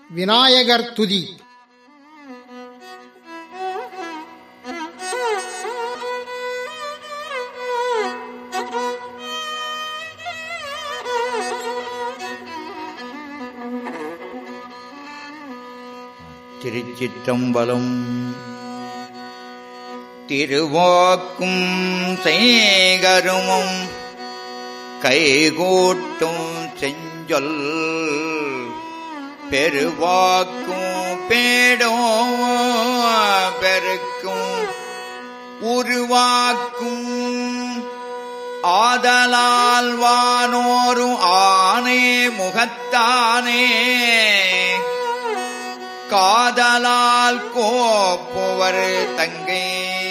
விநாயகர் துதி திருச்சிற்றம்பலம் திருவாக்கும் செய்கருமும் கைகூட்டும் செஞ்சொல் பெருவாக்கும் பேடும் பெருக்கும் உருவாக்கும் ஆதலால் வானோரும் ஆனே முகத்தானே காதலால் கோப்புவர் தங்கை